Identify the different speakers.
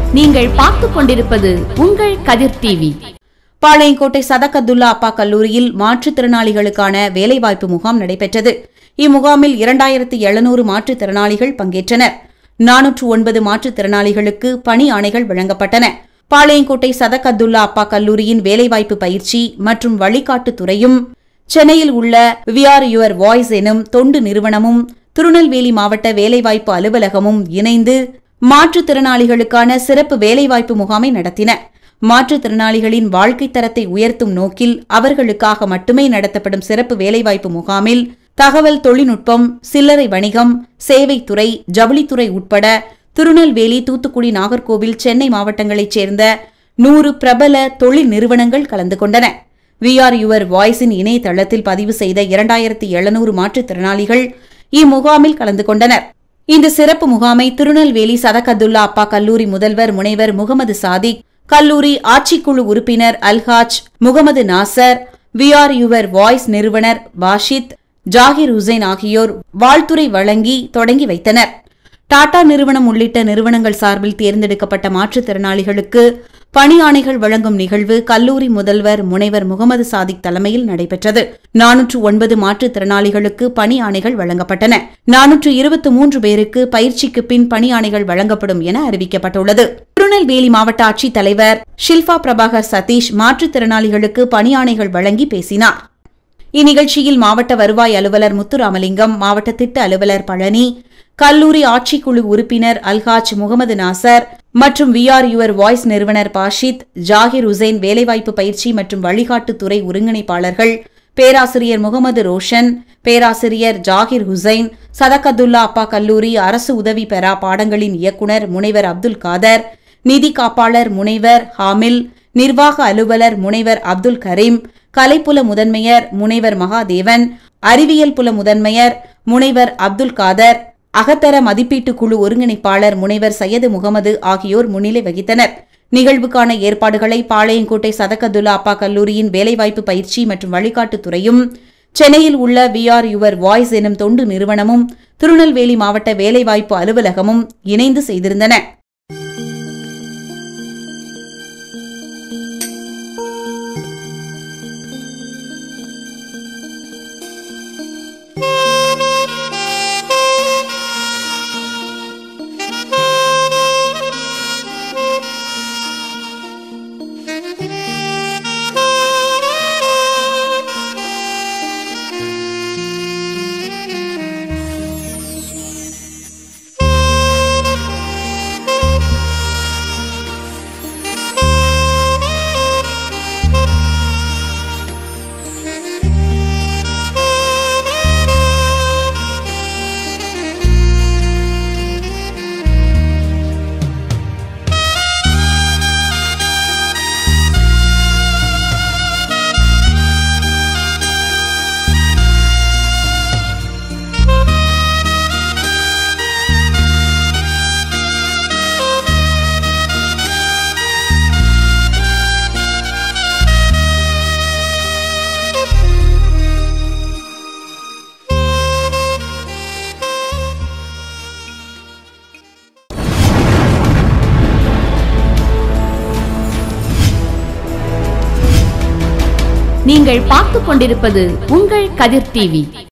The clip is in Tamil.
Speaker 1: நீங்கள் பார்த்துக் கொண்டிருப்பது உங்கள் கதிர் டிவி
Speaker 2: பாளையங்கோட்டை சதகத்துல்லா அப்பா கல்லூரியில் மாற்றுத்திறனாளிகளுக்கான வேலைவாய்ப்பு முகாம் நடைபெற்றது இம்முகாமில் இரண்டாயிரத்து எழுநூறு மாற்றுத்திறனாளிகள் பங்கேற்றனர் நானூற்று ஒன்பது மாற்றுத்திறனாளிகளுக்கு பணி ஆணைகள் வழங்கப்பட்டன பாளையங்கோட்டை சதகத்துல்லா அப்பா கல்லூரியின் வேலைவாய்ப்பு பயிற்சி மற்றும் வழிகாட்டு துறையும் சென்னையில் உள்ள விஆர் யுவர் வாய்ஸ் எனும் தொண்டு நிறுவனமும் திருநெல்வேலி மாவட்ட வேலைவாய்ப்பு அலுவலகமும் இணைந்து மாற்றுத்திறனாளிகளுக்கான சிறப்பு வேலைவாய்ப்பு முகாமை நடத்தின மாற்றுத்திறனாளிகளின் வாழ்க்கைத் தரத்தை உயர்த்தும் நோக்கில் அவர்களுக்காக மட்டுமே நடத்தப்படும் சிறப்பு வேலைவாய்ப்பு முகாமில் தகவல் தொழில்நுட்பம் சில்லறை வணிகம் சேவைத்துறை ஜவுளித்துறை உட்பட திருநெல்வேலி தூத்துக்குடி நாகர்கோவில் சென்னை மாவட்டங்களைச் சேர்ந்த நூறு பிரபல தொழில் நிறுவனங்கள் கலந்து கொண்டன விஆர் யுவர் வாய்ஸின் இணையதளத்தில் பதிவு செய்த இரண்டாயிரத்தி எழுநூறு மாற்றுத்திறனாளிகள் இம்முகாமில் கலந்து கொண்டனர் இந்த சிறப்பு முகாமை திருநெல்வேலி சதகத்துல்லா அப்பா கல்லூரி முதல்வர் முனைவர் முகமது சாதிக் கல்லூரி ஆட்சிக்குழு உறுப்பினர் Alhaj Mohammed Nasser we are your voice நிறுவனர் பாஷித் ஜாகிர் ஹுசைன் ஆகியோர் வாழ்த்துரை வழங்கி தொடங்கி வைத்தனர் டாடா நிறுவனம் உள்ளிட்ட நிறுவனங்கள் சார்பில் தேர்ந்தெடுக்கப்பட்ட மாற்றுத்திறனாளிகளுக்கு பணி ஆணைகள் வழங்கும் நிகழ்வு கல்லூரி முதல்வர் முனைவர் முகமது சாதிக் தலைமையில் நடைபெற்றது நானூற்று ஒன்பது மாற்றுத்திறனாளிகளுக்கு பணி ஆணைகள் வழங்கப்பட்டன நானூற்று இருபத்தி மூன்று பேருக்கு பயிற்சிக்கு பின் பணி ஆணைகள் வழங்கப்படும் என அறிவிக்கப்பட்டுள்ளது திருநெல்வேலி மாவட்ட ஆட்சித் தலைவர் ஷில்பா பிரபாகர் சதீஷ் மாற்றுத்திறனாளிகளுக்கு பணி ஆணைகள் வழங்கி பேசினார் இந்நிகழ்ச்சியில் மாவட்ட வருவாய் அலுவலர் முத்துராமலிங்கம் மாவட்ட திட்ட அலுவலர் பழனி கல்லூரி ஆட்சிக்குழு உறுப்பினர் அல்ஹாஜ் முகமது நாசர் மற்றும் விஆர் யுவர் வாய்ஸ் நிறுவனர் பாஷித் ஜாகிர் உசைன் வேலைவாய்ப்பு பயிற்சி மற்றும் வழிகாட்டு துறை ஒருங்கிணைப்பாளர்கள் பேராசிரியர் முகமது ரோஷன் பேராசிரியர் ஜாகிர் ஹுசைன் சதகத்துல்லா அப்பா கல்லூரி அரசு உதவி பெறா பாடங்களின் இயக்குனர் முனைவர் அப்துல் காதர் நிதி காப்பாளர் முனைவர் ஹாமில் நிர்வாக அலுவலர் முனைவர் அப்துல் கரீம் கலைப்புல முதன்மையர் முனைவர் மகாதேவன் அறிவியல் புல முதன்மையர் முனைவர் அப்துல் காதர் அகத்தர மதிப்பீட்டு குழு ஒருங்கிணைப்பாளர் முனைவர் சையது முகமது ஆகியோர் முன்னிலை வகித்தனர் நிகழ்வுக்கான ஏற்பாடுகளை பாளையங்கோட்டை சதகத்துல்லா அப்பா கல்லூரியின் வேலைவாய்ப்பு பயிற்சி மற்றும் வழிகாட்டுத் துறையும் சென்னையில் உள்ள விஆர் யுவர் வாய்ஸ் எனும் தொண்டு நிறுவனமும் திருநெல்வேலி மாவட்ட வேலைவாய்ப்பு அலுவலகமும் இணைந்து செய்திருந்தன
Speaker 1: நீங்கள் பார்த்துக் கொண்டிருப்பது உங்கள் கதிர் டிவி